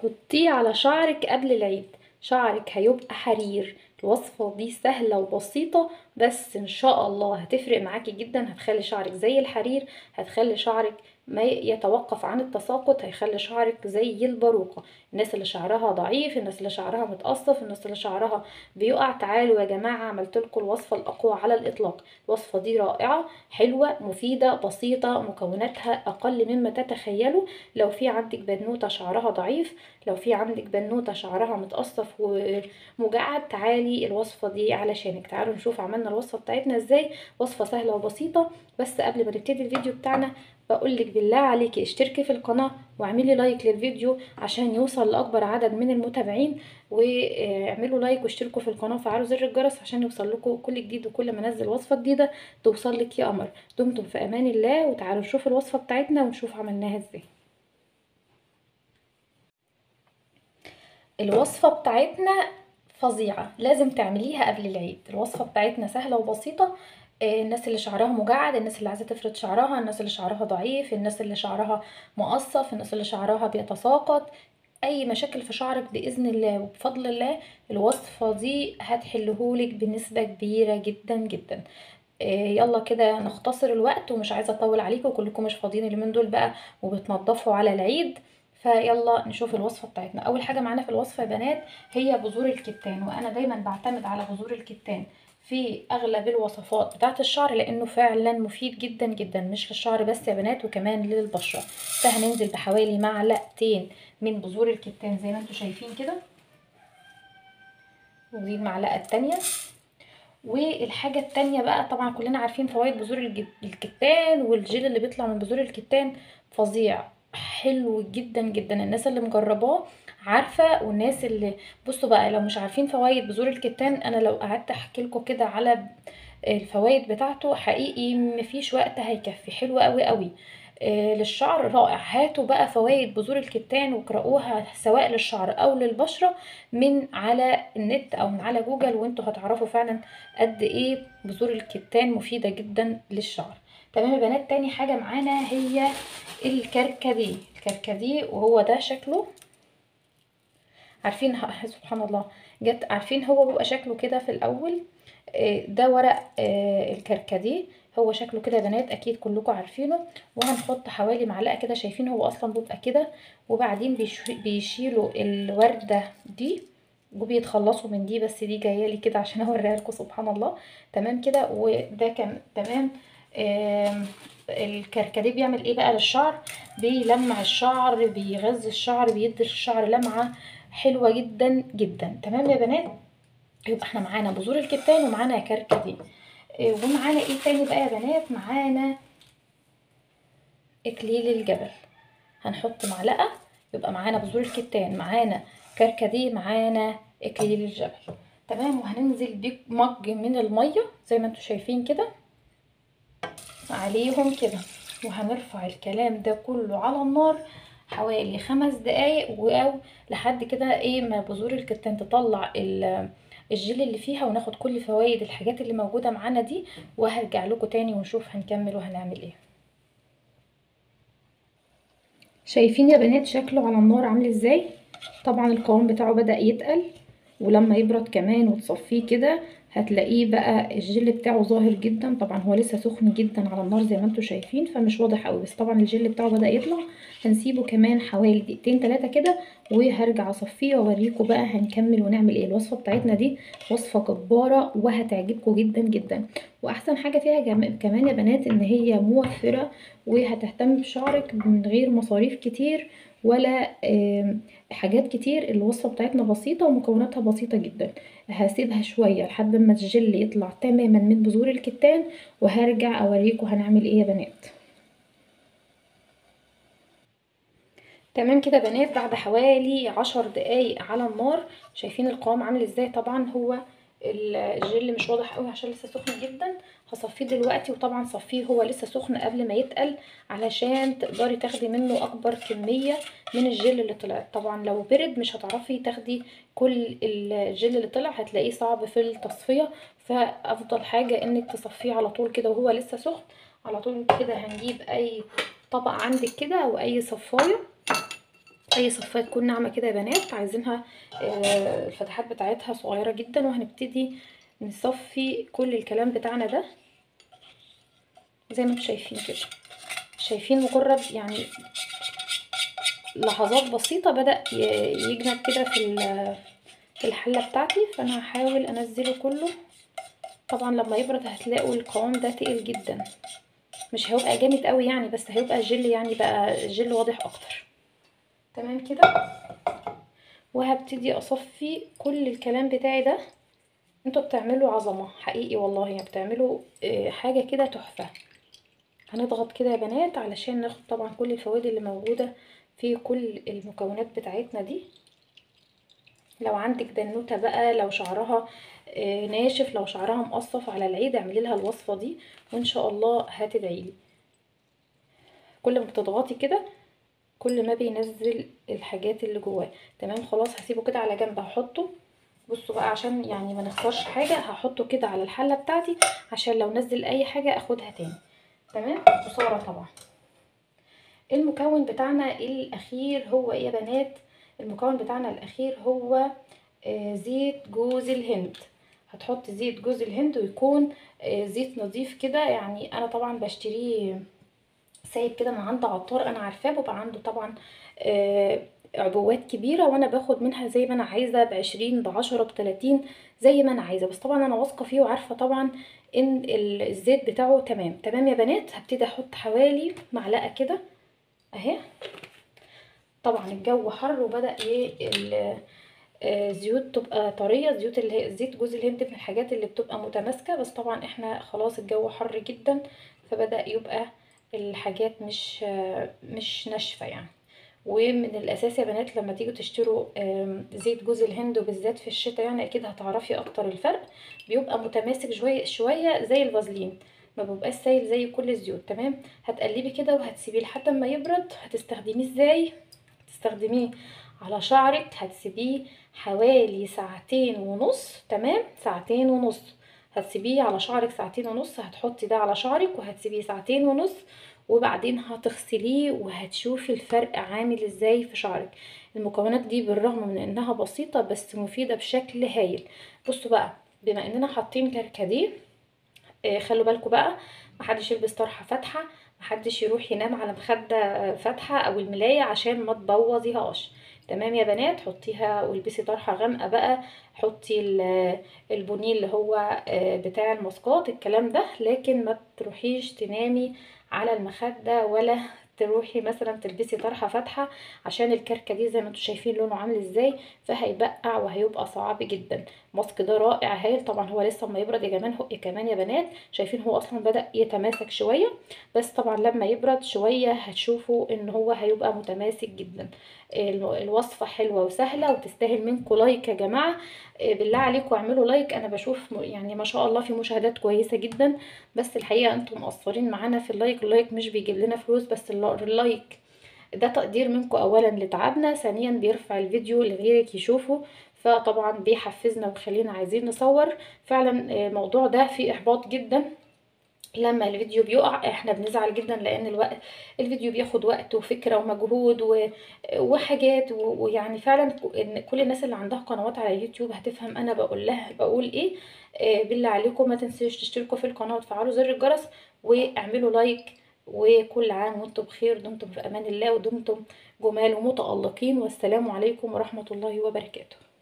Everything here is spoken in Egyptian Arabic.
حطيه على شعرك قبل العيد شعرك هيبقى حرير الوصفة دي سهلة وبسيطة بس ان شاء الله هتفرق معاكي جدا هتخلي شعرك زي الحرير هتخلي شعرك ما يتوقف عن التساقط هيخلي شعرك زي الباروكة الناس اللي شعرها ضعيف الناس اللي شعرها متقصف الناس اللي شعرها بيقع تعالوا يا جماعة عملت لكم الوصفة الأقوى على الإطلاق الوصفة دي رائعة حلوة مفيدة بسيطة مكوناتها أقل مما تتخيلوا لو في عندك بنوتة شعرها ضعيف لو في عندك بنوتة شعرها متقصف ومجعد تعالي الوصفة دي علشانك تعالوا نشوف عملنا الوصفة بتاعتنا ازاي وصفة سهلة وبسيطة بس قبل ما نبتدي الفيديو بتاعنا بقولك بالله عليكي اشتركي في القناة واعملي لايك للفيديو عشان يوصل لأكبر عدد من المتابعين واعملوا لايك واشتركوا في القناة وفعلوا زر الجرس عشان يوصل لكم كل جديد وكل ما انزل وصفة جديدة توصل لك يا قمر دمتم في امان الله وتعالوا نشوف الوصفة بتاعتنا ونشوف عملناها ازاي الوصفة بتاعتنا فظيعة لازم تعمليها قبل العيد الوصفة بتاعتنا سهلة وبسيطة الناس اللي شعرها مجعد الناس اللي عايزه تفرد شعرها الناس اللي شعرها ضعيف الناس اللي شعرها مقصف الناس اللي شعرها بيتساقط اي مشاكل في شعرك باذن الله وبفضل الله الوصفه دي هتحلهولك بنسبه كبيره جدا جدا يلا كده نختصر الوقت ومش عايزه اطول عليكم كلكم مش فاضيين اليومين دول بقى وبتنضفوا على العيد فيلا نشوف الوصفه بتاعتنا اول حاجه معانا في الوصفه يا بنات هي بذور الكتان وانا دايما بعتمد على بذور الكتان في اغلب الوصفات بتاعت الشعر لانه فعلا مفيد جدا جدا مش للشعر بس يا بنات وكمان للبشره فهننزل بحوالي معلقتين من بذور الكتان زي ما انتم شايفين كده ودي المعلقه التانية والحاجه التانية بقى طبعا كلنا عارفين فوائد بذور الكتان والجيل اللي بيطلع من بذور الكتان فظيع حلو جدا جدا الناس اللي مجرباه عارفه والناس اللي بصوا بقى لو مش عارفين فوائد بذور الكتان انا لو قعدت احكي لكم كده على الفوائد بتاعته حقيقي مفيش وقت هيكفي حلو قوي قوي آه للشعر رائع هاتوا بقى فوائد بذور الكتان واقرأوها سواء للشعر او للبشرة من على النت او من على جوجل وانتوا هتعرفوا فعلا قد ايه بذور الكتان مفيدة جدا للشعر تمام يا بنات تاني حاجة معانا هي الكركديه الكركديه وهو ده شكله عارفين سبحان الله جت عارفين هو بيبقى شكله كده في الاول ده ورق الكركديه هو شكله كده يا بنات اكيد كلكم عارفينه وهنحط حوالي معلقه كده شايفين هو اصلا بيبقى كده وبعدين بيشيلوا الورده دي وبيتخلصوا من دي بس دي جايه لي كده عشان اوريها لكم سبحان الله تمام كده وده كان تمام الكركديه بيعمل ايه بقى للشعر بيلمع الشعر بيغذي الشعر بيدي الشعر لمعه حلوه جدا جدا تمام يا بنات يبقى احنا معانا بذور الكتان ومعانا كركديه ومعانا ايه تاني بقى يا بنات معانا اكليل الجبل هنحط معلقه يبقى معانا بذور الكتان معانا كركديه معانا اكليل الجبل تمام وهننزل بمج من الميه زي ما انتم شايفين كده عليهم كده وهنرفع الكلام ده كله على النار حوالي خمس دقايق او لحد كده ايه ما بذور الكتان تطلع الجل اللي فيها وناخد كل فوائد الحاجات اللي موجوده معانا دي وهرجع لكم تاني ونشوف هنكمل وهنعمل ايه شايفين يا بنات شكله على النار عامل ازاي طبعا القوام بتاعه بدا يتقل ولما يبرد كمان وتصفيه كده هتلاقيه بقى الجل بتاعه ظاهر جدا طبعا هو لسه سخن جدا على النار زي ما انتم شايفين فمش واضح قوي بس طبعا الجل بتاعه بدا يطلع هنسيبه كمان حوالي دقيقتين ثلاثه كده وهرجع اصفيه واوريكم بقى هنكمل ونعمل ايه الوصفه بتاعتنا دي وصفه جباره وهتعجبكم جدا جدا واحسن حاجه فيها كمان يا بنات ان هي موفره وهتهتم بشعرك من غير مصاريف كتير ولا حاجات كتير الوصفه بتاعتنا بسيطه ومكوناتها بسيطه جدا هسيبها شويه لحد ما الجل يطلع تماما من بذور الكتان وهرجع اوريكم هنعمل ايه يا بنات تمام كده بنات بعد حوالي عشر دقايق على النار شايفين القوام عامل ازاي طبعا هو الجل مش واضح قوي عشان لسه سخن جدا هصفيه دلوقتي وطبعا صفيه هو لسه سخن قبل ما يتقل علشان تقدري تاخدي منه اكبر كميه من الجل اللي طلع طبعا لو برد مش هتعرفي تاخدي كل الجل اللي طلع هتلاقيه صعب في التصفيه فافضل حاجه انك تصفيه على طول كده وهو لسه سخن على طول كده هنجيب اي طبق عندك كده او اي صفايه اي صفايه تكون ناعمه كده يا بنات عايزينها آه، الفتحات بتاعتها صغيره جدا وهنبتدي نصفي كل الكلام بتاعنا ده زي ما انتم شايفين كده شايفين مجرد يعني لحظات بسيطه بدا ي- يجمد كده في ال- في الحله بتاعتي فانا هحاول انزله كله طبعا لما يبرد هتلاقوا القوام ده تقيل جدا مش هيبقى جامد قوي يعني بس هيبقى جل يعني بقى جل واضح اكتر تمام كده وهبتدي اصفي كل الكلام بتاعي ده انتوا بتعملوا عظمه حقيقي والله يعني بتعملوا آه، حاجه كده تحفه هنضغط كده يا بنات علشان ناخد طبعا كل الفوائد اللي موجوده في كل المكونات بتاعتنا دي لو عندك بنوته بقى لو شعرها آه، ناشف لو شعرها مقصف على العيد اعملي لها الوصفه دي وان شاء الله هتدعيلي كل ما بتضغطي كده كل ما بينزل الحاجات اللي جواه تمام خلاص هسيبه كده على جنب هحطه بصوا بقى عشان يعني ما نخسرش حاجه هحطه كده على الحله بتاعتي عشان لو نزل اي حاجه اخدها تاني تمام بصوره طبعا المكون بتاعنا الاخير هو ايه يا بنات المكون بتاعنا الاخير هو آه، زيت جوز الهند هتحط زيت جوز الهند ويكون آه، زيت نظيف كده يعني انا طبعا بشتريه سايب كده من عند عطار انا عارفاه بيبقى عنده طبعا آه، عبوات كبيرة وانا باخد منها زي ما انا عايزة بعشرين بعشرة بتلاتين زي ما انا عايزة بس طبعا انا واثقة فيه وعارفة طبعا ان ال- الزيت بتاعه تمام تمام يا بنات هبتدي احط حوالي معلقة كده اهي طبعا الجو حر وبدأ ايه ال- آه، زيوت تبقى طرية زيوت اللي هي زيت جوز الهند من الحاجات اللي بتبقى متماسكة بس طبعا احنا خلاص الجو حر جدا فبدأ يبقى الحاجات مش آه، مش ناشفة يعني ومن الاساس يا بنات لما تيجوا تشتروا آم، زيت جوز الهند وبالذات في الشتاء يعني اكيد هتعرفي اكتر الفرق بيبقى متماسك شويه شويه زي الفازلين ما بيبقاش سايل زي كل الزيوت تمام هتقلبي كده وهتسيبيه لحد ما يبرد هتستخدميه ازاي هتستخدميه على شعرك هتسيبيه حوالي ساعتين ونص تمام ساعتين ونص هتسيبيه على شعرك ساعتين ونص هتحطي ده على شعرك وهتسيبيه ساعتين ونص وبعدين هتغسليه وهتشوفي الفرق عامل ازاي في شعرك المكونات دي بالرغم من انها بسيطة بس مفيدة بشكل هايل بصوا بقى بما اننا حاطين كركديه آه، خلوا بالكم بقى محدش يلبس طرحة فاتحة محدش يروح ينام على مخدة آه، فاتحة او الملاية عشان ما تبوظيهاش تمام يا بنات حطيها والبسي طرحة غامقة بقى حطي ال- البني اللي هو آه، بتاع الماسكات الكلام ده لكن ما تروحيش تنامي على المخدة ولا تروحي مثلا تلبسي طرحة فاتحة عشان الكركة دي زي ما انتم شايفين لونه عامل ازاي فهيبقع وهيبقى صعب جدا الماسك ده رائع هايل طبعا هو لسه ما يبرد يا جماعه هو كمان يا بنات شايفين هو اصلا بدأ يتماسك شوية بس طبعا لما يبرد شوية هتشوفوا ان هو هيبقى متماسك جدا ال- الوصفة حلوة وسهلة وتستاهل منكم لايك يا جماعة إيه بالله عليكم اعملوا لايك انا بشوف م- يعني ما شاء الله في مشاهدات كويسة جدا بس الحقيقة انتم مقصرين معانا في اللايك اللايك مش بيجيب لنا فلوس بس اللا- اللايك ده تقدير منكم اولا لتعبنا ثانيا بيرفع الفيديو لغيرك يشوفه فطبعا بيحفزنا ويخلينا عايزين نصور فعلا آه، الموضوع ده فيه احباط جدا لما الفيديو بيقع احنا بنزعل جدا لان الوقت الفيديو بياخد وقت وفكرة ومجهود و... وحاجات و... ويعني فعلا ك- ان كل الناس اللي عندها قنوات على اليوتيوب هتفهم انا بقول لها بقول ايه آه، بالله عليكم ما تنسوش تشتركوا في القناة وتفعلوا زر الجرس واعملوا لايك وكل عام وانتم بخير دمتم في امان الله ودمتم جمال ومتألقين والسلام عليكم ورحمة الله وبركاته